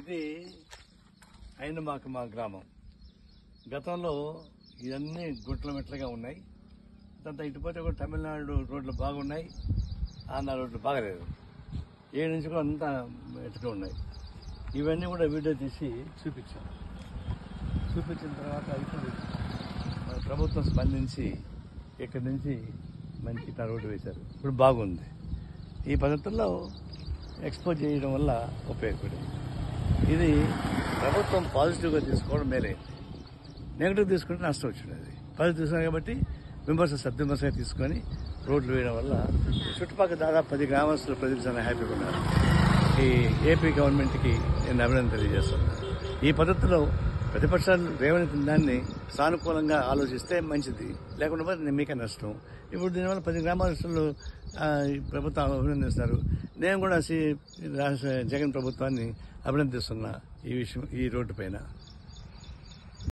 ఇది అయిన మాకు మా గ్రామం గతంలో ఇవన్నీ గుట్ల మెట్లుగా ఉన్నాయి దాంతో ఇటుపోతే కూడా తమిళనాడు రోడ్లు బాగున్నాయి ఆంధ్ర రోడ్లు బాగలేదు ఏ నుంచి కూడా అంతా ఎట్టుగా ఉన్నాయి ఇవన్నీ కూడా వీడియో తీసి చూపించాం చూపించిన తర్వాత ఇప్పుడు మన ప్రభుత్వం స్పందించి ఇక్కడి నుంచి మంచి ఇట్లా రోడ్డు వేశారు ఇప్పుడు బాగుంది ఈ పద్ధతుల్లో ఎక్స్పోజ్ చేయడం వల్ల ఉపయోగపడింది ఇది ప్రభుత్వం పాజిటివ్గా తీసుకోవడం మేలైంది నెగిటివ్ తీసుకుంటే నష్టం వచ్చినది పాజిటివ్ తీసుకున్నాం కాబట్టి విమర్శ సద్విమర్శగా తీసుకొని రోడ్లు వేయడం వల్ల చుట్టుపక్కల దాదాపు పది గ్రామస్తుల ప్రజలు చాలా హ్యాపీగా ఉన్నారు ఈ ఏపీ గవర్నమెంట్కి నేను అభినందన తెలియజేస్తున్నాను ఈ పద్ధతిలో ప్రతిపక్షాలు రేవని దాన్ని సానుకూలంగా ఆలోచిస్తే మంచిది లేకుండా పోతే మీకే నష్టం ఇప్పుడు దీనివల్ల పది గ్రామస్తులు ఆ, ఈ ప్రభుత్వం అభినందిస్తారు నేను కూడా సి రాష్ట్ర జగన్ ప్రభుత్వాన్ని అభినందిస్తున్నా ఈ విషయం ఈ రోడ్డు పైన